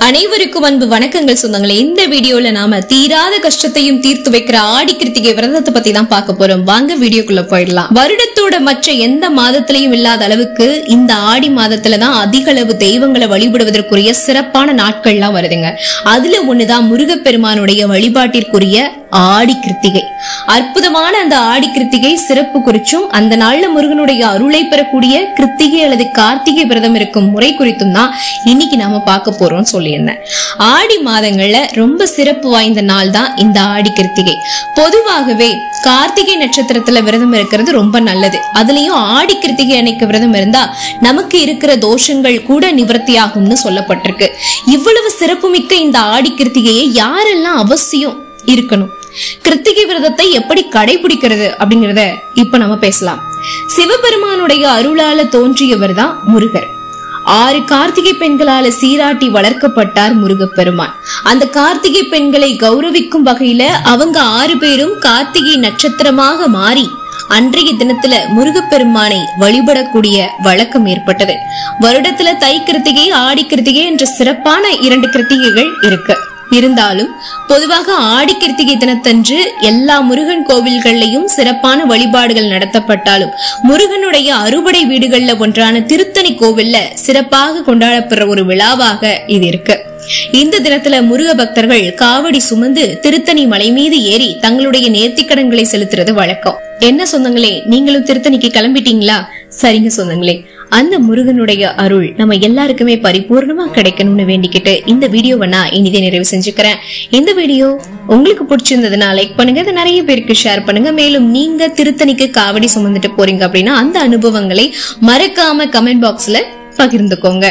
அனைவருக்கும் அன்பு வணக்கங்கள் சொந்தங்களே இந்த வீடியோல நாம தீராத கஷ்டத்தையும் தீர்த்து வைக்கிற ஆடி கிருத்திகை விரதத்தை பத்தி தான் பார்க்க போறோம் வாங்க வீடியோக்குள்ள போயிடலாம் வருடத்தோட மற்ற எந்த மாதத்திலையும் இல்லாத அளவுக்கு இந்த ஆடி மாதத்துல தான் அதிக அளவு தெய்வங்களை வழிபடுவதற்குரிய சிறப்பான நாட்கள்லாம் வருதுங்க அதுல ஒண்ணுதான் முருகப்பெருமானுடைய வழிபாட்டிற்குரிய ஆடி கிருத்திகை அற்புதமான அந்த ஆடி கிருத்திகை சிறப்பு குறிச்சும் அந்த நாள்ல முருகனுடைய அருளை பெறக்கூடிய கிருத்திகை அல்லது கார்த்திகை விரதம் இருக்கும் முறை குறித்தும் தான் இன்னைக்கு நாம பார்க்க போறோம் சொல்லியிருந்தேன் ஆடி மாதங்கள்ல ரொம்ப சிறப்பு வாய்ந்த நாள் தான் இந்த ஆடி கிருத்திகை பொதுவாகவே கார்த்திகை நட்சத்திரத்துல விரதம் இருக்கிறது ரொம்ப நல்லது அதுலயும் ஆடி கிருத்திகை அன்னைக்கு விரதம் இருந்தா நமக்கு இருக்கிற தோஷங்கள் கூட நிவர்த்தி ஆகும்னு சொல்லப்பட்டிருக்கு இவ்வளவு சிறப்புமிக்க இந்த ஆடி கிருத்திகையை யாரெல்லாம் அவசியம் இருக்கணும் கிருத்திகை விரதத்தை எப்படி கடைபிடிக்கிறது அப்படிங்கறத இப்ப நம்ம பேசலாம் சிவபெருமானுடைய அருளால தோன்றியவர் தான் முருகர் ஆறு கார்த்திகை பெண்களால சீராட்டி வளர்க்கப்பட்டார் முருகப்பெருமான் அந்த கார்த்திகை பெண்களை கௌரவிக்கும் வகையில அவங்க ஆறு பேரும் கார்த்திகை நட்சத்திரமாக மாறி அன்றைய தினத்துல முருகப்பெருமானை வழிபடக்கூடிய வழக்கம் ஏற்பட்டது வருடத்துல தை கிருத்திகை ஆடி கிருத்திகை என்ற சிறப்பான இரண்டு கிருத்திகைகள் இருக்கு இருந்தாலும் பொதுவாக ஆடி கிருத்திகை தினத்தன்று எல்லா முருகன் கோவில்கள்லயும் சிறப்பான வழிபாடுகள் நடத்தப்பட்டாலும் முருகனுடைய அறுபடை வீடுகள்ல ஒன்றான திருத்தணி கோவில்ல சிறப்பாக கொண்டாடப்படுற ஒரு விழாவாக இது இருக்கு இந்த தினத்துல முருக பக்தர்கள் காவடி சுமந்து திருத்தணி மலை மீது ஏறி தங்களுடைய நேர்த்திக்கடன்களை செலுத்துறது வழக்கம் என்ன சொந்தங்களே நீங்களும் திருத்தணிக்கு கிளம்பிட்டீங்களா சரிங்க சொந்தங்களே அந்த முருகனுடைய அருள் நம்ம எல்லாருக்குமே பரிபூர்ணமா கிடைக்கணும்னு வேண்டிக்கிட்டு இந்த வீடியோவை நான் இனிதே நிறைவு செஞ்சுக்கிறேன் இந்த வீடியோ உங்களுக்கு பிடிச்சிருந்ததுன்னா லைக் பண்ணுங்க அதை நிறைய பேருக்கு ஷேர் பண்ணுங்க மேலும் நீங்க திருத்தணிக்கு காவடி சுமந்துட்டு போறீங்க அப்படின்னா அந்த அனுபவங்களை மறக்காம கமெண்ட் பாக்ஸ்ல பகிர்ந்துக்கோங்க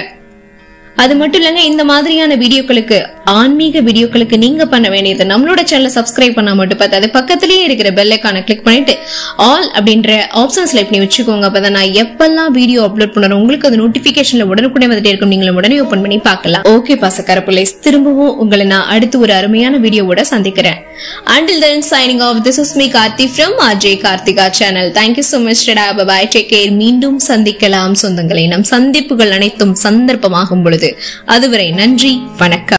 அது மட்டும் இல்லங்க இந்த மாதிரியான வீடியோக்களுக்கு ஆன்மீக வீடியோக்களுக்கு நீங்க பண்ண வேண்டியது நம்மளோட சேனலை சப்ஸ்கிரைப் பண்ணா மட்டும் பார்த்தாது பக்கத்திலேயே இருக்கிற பெல் ஐக்கான கிளிக் பண்ணிட்டு ஆல் அப்படின்ற ஆப்ஷன் செலக்ட் பண்ணி வச்சுக்கோங்க அப்பதான் நான் எப்பெல்லாம் வீடியோ அப்லோட் பண்ணுறேன் உங்களுக்கு அது நோட்டிபிகேஷன்ல உடனுக்குடனே வந்துட்டே இருக்கும் நீங்களும் உடனே ஓபன் பண்ணி பார்க்கலாம் ஓகே பாசக்கார பிள்ளைஸ் திரும்பவும் உங்களை நான் அடுத்து ஒரு அருமையான வீடியோவோட சந்திக்கிறேன் until then signing off this is me Karthi from Ajay Karthika channel thank you so much tata bye bye take care மீண்டும் சந்திக்கலாம் சொந்தங்களை நம் சந்திப்புகள் அனைத்தும் சந்தர்ப்பமாகும் பொழுது அதுவரை நன்றி வணக்கம்